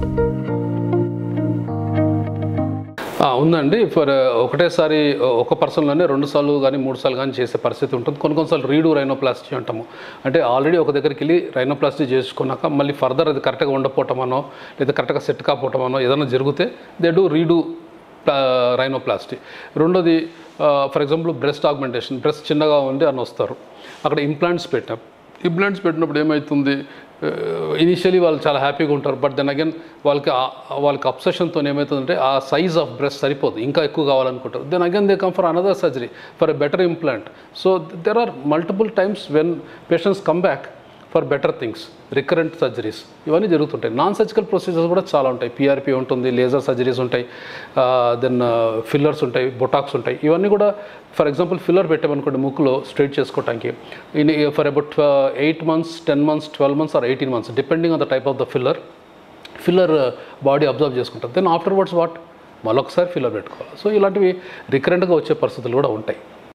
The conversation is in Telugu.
ఆ, ఉందండి ఫర్ ఒకటేసారి ఒక పర్సన్లోనే రెండు సార్లు కానీ మూడు సార్లు కానీ చేసే పరిస్థితి ఉంటుంది కొన్ని కొన్నిసార్లు రీడు రైనోప్లాస్టీ అంటాము అంటే ఆల్రెడీ ఒక దగ్గరికి వెళ్ళి రైనోప్లాస్టీ చేసుకున్నాక మళ్ళీ ఫర్దర్ అది కరెక్ట్గా ఉండకపోవటమనో లేదా కరెక్ట్గా సెట్ కాకపోవటమనో ఏదైనా జరిగితే దే డూ రీడు రైనోప్లాస్టీ రెండోది for example breast augmentation breast చిన్నగా ఉంది అని వస్తారు అక్కడ ఇంప్లాంట్స్ పెట్టాం ఇంప్లాంట్స్ పెట్టినప్పుడు ఏమవుతుంది ఇనిషియలీ వాళ్ళు చాలా హ్యాపీగా ఉంటారు బట్ దెన్ అగైన్ వాళ్ళకి ఆ- వాళ్ళకి అబ్సెషన్తో ఏమవుతుందంటే ఆ సైజ్ ఆఫ్ బ్రెస్ట్ సరిపోదు ఇంకా ఎక్కువ కావాలనుకుంటారు then again they come for another surgery for a better implant so there are multiple times when patients come back for better things recurrent surgeries ఇవన్నీ జరుగుతుంటాయి నాన్ సర్జికల్ ప్రొసీజర్స్ కూడా చాలా ఉంటాయి పిఆర్పి ఉంటుంది లేజర్ సర్జరీస్ ఉంటాయి దెన్ ఫిల్లర్స్ ఉంటాయి బొటాక్స్ ఉంటాయి ఇవన్నీ కూడా ఫర్ ఎగ్జాంపుల్ ఫిల్లర్ పెట్టామనుకోండి ముక్కులో స్ట్రైట్ చేసుకోవడానికి in for about eight months ten months twelve months or eighteen months depending on the type of the filler filler body observe చేసుకుంటుంది దెన్ ఆఫ్టర్ వర్డ్స్ వాట్ మరొకసారి ఫిల్లర్ పెట్టుకోవాలి సో ఇలాంటివి రికరెంట్గా వచ్చే పరిస్థితులు కూడా ఉంటాయి